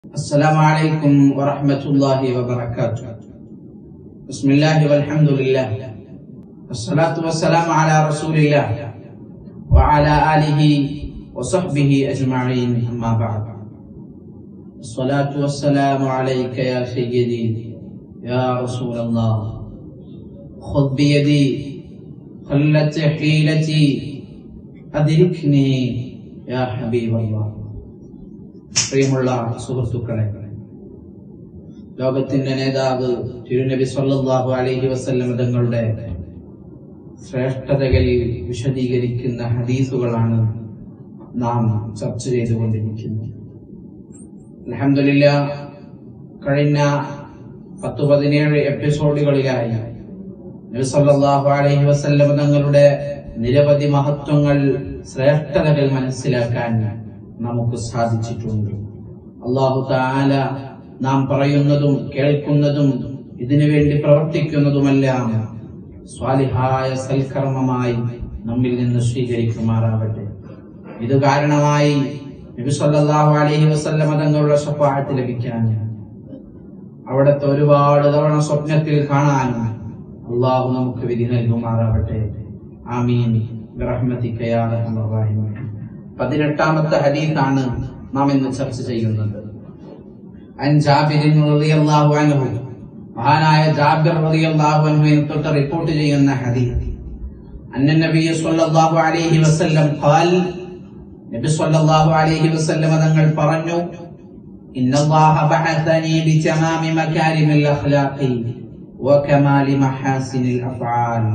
السلام عليكم ورحمة الله وبركاته بسم الله والحمد لله والصلاة والسلام على رسول الله وعلى آله وصحبه أجمعين أما بعد الصلاة والسلام عليك يا سيدي يا رسول الله خذ بيدي خلت حيلتي أدركني يا حبيب الله പ്രിയമുള്ള സുഹൃത്തുക്കളെ ലോകത്തിന്റെ നേതാവ് തിരുനബി സല്ലല്ലാഹു അലൈഹി വസല്ലം തങ്ങളുടെ ശ്രേഷ്ഠതകളിൽ വിശദീകരിക്കുന്ന ഹദീസുകളാണ് നാം ചർച്ച ചെയ്തുകൊണ്ടിരിക്കുന്നത് അലഹമില്ല കഴിഞ്ഞ പത്ത് പതിനേഴ് എപ്പിസോഡുകളിലായി നബി സല്ലല്ലാഹു അലൈഹി വസല്ലം തങ്ങളുടെ നിരവധി മഹത്വങ്ങൾ ശ്രേഷ്ഠതകൾ മനസ്സിലാക്കാൻ നമുക്ക് സാധിച്ചിട്ടുണ്ട് അള്ളാഹു താല നാം പറയുന്നതും കേൾക്കുന്നതും ഇതിനു വേണ്ടി പ്രവർത്തിക്കുന്നതുമെല്ലാം സ്വാലിഹായ സൽക്കർമ്മമായി നമ്മിൽ നിന്ന് സ്വീകരിക്കുമാറാവട്ടെ ഇത് കാരണമായി നബി സല്ലല്ലാഹു അലൈഹി വസല്ലമ തങ്ങളുടെ ശഫാഅത്ത് ലഭിക്കാൻ അവിടുത്തെ ഒരുപാട് തവണ സ്വപ്നത്തിൽ കാണാൻ അള്ളാഹു നമുക്ക് വിധി നൽകുമാറാവട്ടെ ആമീൻ ബിറഹ്മതിക യാ അർഹമർ റഹീമീൻ പതിനെട്ടാമത്തെ ഹദീസാണ് നാം ഇന്ന് ചർച്ച ചെയ്യുന്നത് അൻ ജാബിരിൻ റളിയല്ലാഹു അൻഹു മഹാനായ ജാബിർ റളിയല്ലാഹു അൻഹുവിനെ തൊട്ട് റിപ്പോർട്ട് ചെയ്യുന്ന ഹദീസ് അന്ന നബി സ്വല്ലല്ലാഹു അലൈഹി വസല്ലം ഖാൽ നബി സ്വല്ലല്ലാഹു അലൈഹി വസല്ലം തങ്ങൾ പറഞ്ഞു ഇന്നല്ലാഹ ബഅസനി ബിതമാമി മകാരിമിൽ അഖ്ലാഖി വകമാലി മഹാസിനിൽ അഫ്ആൽ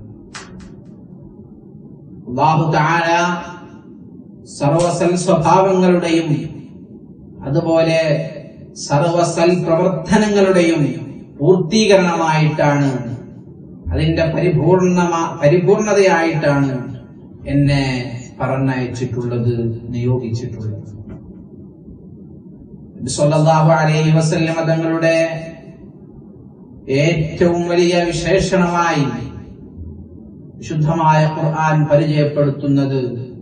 അല്ലാഹു തആല സർവസൽ സ്വഭാവങ്ങളുടെയും അതുപോലെ സർവസൽ പ്രവർത്തനങ്ങളുടെയും പൂർത്തീകരണമായിട്ടാണ് അതിന്റെ പരിപൂർണമാ പരിപൂർണതയായിട്ടാണ് എന്നെ പറഞ്ഞയച്ചിട്ടുള്ളത് നിയോഗിച്ചിട്ടുള്ളത് സല്ലല്ലാഹു അലൈഹി വസല്ലമ തങ്ങളുടെ ഏറ്റവും വലിയ വിശേഷണമായി വിശുദ്ധമായ ഖുർആൻ പരിചയപ്പെടുത്തുന്നത്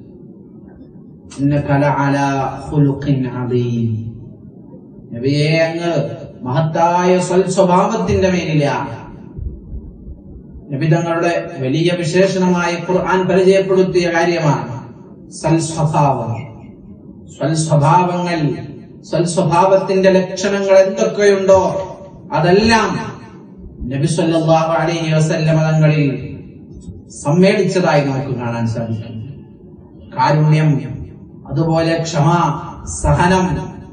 നബിയെ അങ്ങ് മഹത്തായ സ്വൽസ്വഭാവത്തിന്റെ മേലിലാണ് നബി തങ്ങളുടെ വലിയ വിശേഷണമായി ഖുർആൻ പരിചയപ്പെടുത്തിയ കാര്യമാണ് സൽസ്വഭാവം സ്വൽസ്വഭാവങ്ങൾ സ്വൽസ്വഭാവത്തിന്റെ ലക്ഷണങ്ങൾ എന്തൊക്കെയുണ്ടോ അതെല്ലാം നബി സല്ലല്ലാഹു അലൈഹി വസല്ലമ തങ്ങളിൽ സമ്മേളിച്ചതായി നമുക്ക് കാണാൻ സാധിക്കും കാരുണ്യം അതുപോലെ ക്ഷമ സഹനം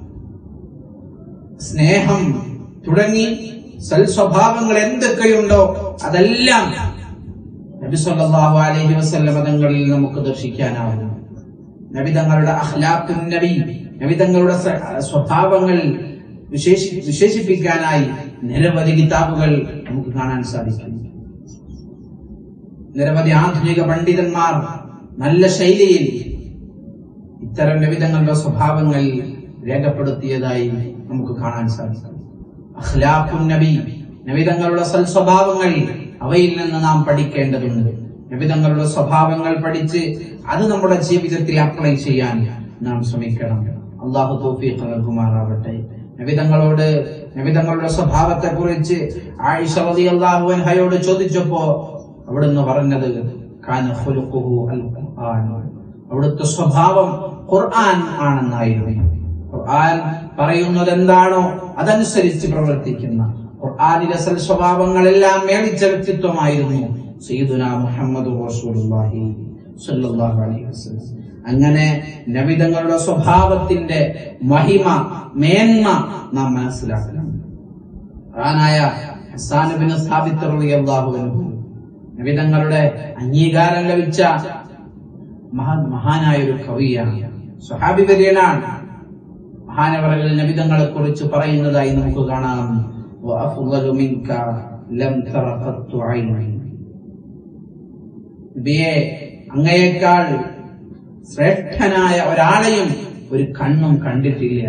സ്നേഹം തുടങ്ങി സൽസ്വഭാവങ്ങൾ എന്തൊക്കെയുണ്ടോ അതെല്ലാം നബി സല്ലല്ലാഹു അലൈഹി വസല്ലം തങ്ങളിൽ നമുക്ക് ദർശിക്കാനാവും നബി തങ്ങളുടെ അഖ്ലാഖുൻ നബി നബി തങ്ങളുടെ സ്വഭാവങ്ങൾ വിശേഷി വിശേഷിപ്പിക്കാനായി നിരവധി കിതാബുകൾ നമുക്ക് കാണാൻ സാധിക്കും നിരവധി ആധുനിക പണ്ഡിതന്മാർ നല്ല ശൈലിയിൽ ഇത്തരം വിവിധങ്ങളുടെ സ്വഭാവങ്ങൾ രേഖപ്പെടുത്തിയതായി നമുക്ക് കാണാൻ സാധിക്കും അഖ്ലാഖുൻ നബി നബിതങ്ങളുടെ സൽസ്വഭാവങ്ങൾ അവയിൽ നിന്ന് നാം പഠിക്കേണ്ടതുണ്ട് നബിതങ്ങളുടെ സ്വഭാവങ്ങൾ പഠിച്ച് അത് നമ്മുടെ ജീവിതത്തിൽ അപ്ലൈ ചെയ്യാൻ നാം ശ്രമിക്കണം അള്ളാഹു തൗഫീഖ് നൽകുമാറാവട്ടെ നബിതങ്ങളോട് നബിതങ്ങളുടെ സ്വഭാവത്തെ കുറിച്ച് ആയിഷ റളിയല്ലാഹു അൻഹയോട് ചോദിച്ചപ്പോ അവിടുന്ന് പറഞ്ഞത് കാന ഖുലുഖുഹു അൽ ഖുർആൻ അവിടുത്തെ സ്വഭാവം ഖുർആൻ ആണെന്നായിരുന്നു ഖുർആൻ പറയുന്നത് എന്താണോ അതനുസരിച്ച് പ്രവർത്തിക്കുന്ന ഖുർആനിലെ സൽ സ്വഭാവങ്ങളെല്ലാം മേടിച്ച വ്യക്തിത്വമായിരുന്നു സയ്യിദുന മുഹമ്മദ് റസൂലുള്ളാഹി സ്വല്ലല്ലാഹു അലൈഹി വസല്ലം അങ്ങനെ നബിതങ്ങളുടെ സ്വഭാവത്തിന്റെ മഹിമ മേന്മ നാം മനസ്സിലാക്കണം ഖുർആനായ ഹസ്സാൻ ബിൻ സാബിത്ത് റളിയല്ലാഹു അൻഹു നബിതങ്ങളുടെ അംഗീകാരം ലഭിച്ച മഹാൻ മഹാനായ ഒരു കവിയാണ് സ്വഹാബി വര്യനാണ് മഹാനവറകൾ നബിതങ്ങളെ കുറിച്ച് പറയുന്നതായി നമുക്ക് കാണാം അങ്ങയേക്കാൾ ശ്രേഷ്ഠനായ ഒരാളെയും ഒരു കണ്ണും കണ്ടിട്ടില്ല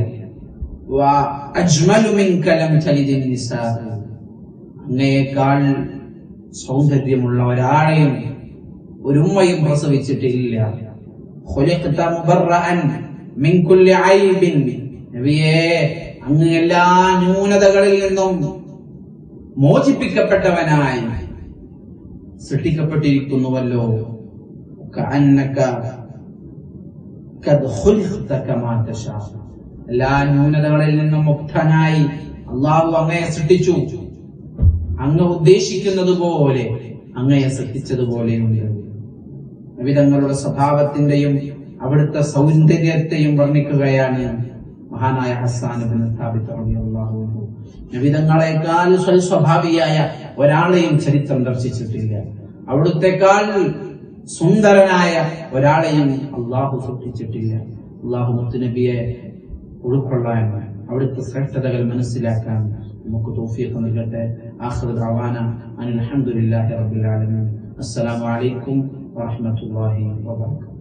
അങ്ങയേക്കാൾ സൗന്ദര്യമുള്ള ഒരാളെയും ഒരു ഉമ്മയും പ്രസവിച്ചിട്ടില്ല ഖുലിഖ്ത മുബറഅൻ മിൻ കുല്ലി ഐബിൻ നബിയേ അങ്ങ് എല്ലാ ന്യൂനതകളിൽ നിന്നും മോചിപ്പിക്കപ്പെട്ടവനായി സൃഷ്ടിക്കപ്പെട്ടിരിക്കുന്നുവല്ലോ കഅന്നക ഖദ് ഖുലിഖ്ത കമാ തശാ. എല്ലാ ന്യൂനതകളിൽ നിന്നും മുക്തനായി അള്ളാഹു അങ്ങയെ സൃഷ്ടിച്ചു അങ്ങ് ഉദ്ദേശിക്കുന്നത് പോലെ അങ്ങയെ സൃഷ്ടിച്ചതുപോലെയുണ്ട് വിധങ്ങളുടെ സ്വഭാവത്തിന്റെയും അവിടുത്തെ സൗന്ദര്യത്തെയും വർണ്ണിക്കുകയാണ് മഹാനായ ഹസാൻ ഇബ്നു സാബിത്ത് റളിയല്ലാഹു അൻഹു നബിതങ്ങളെക്കാൾ സ്വൽസ്വഭാവിയായ ഒരാളെയും ചരിത്രം ദർശിച്ചിട്ടില്ല അവിടുത്തെക്കാൾ സുന്ദരനായ ഒരാളെയും അള്ളാഹു സൃഷ്ടിച്ചിട്ടില്ല അള്ളാഹു മുത്തുനബിയെ ഉൾക്കൊള്ളാൻ അവിടുത്തെ ശ്രേഷ്ഠതകൾ മനസ്സിലാക്കാൻ നമുക്ക് തോഫിയൊക്കെ നൽകട്ടെ ആഖിറു ദഅവാന അനിൽ ഹംദുലില്ലാഹി റബ്ബിൽ ആലമീൻ അസ്സലാമു അലൈക്കും വറഹ്മത്തുള്ളാഹി വബറകാതുഹു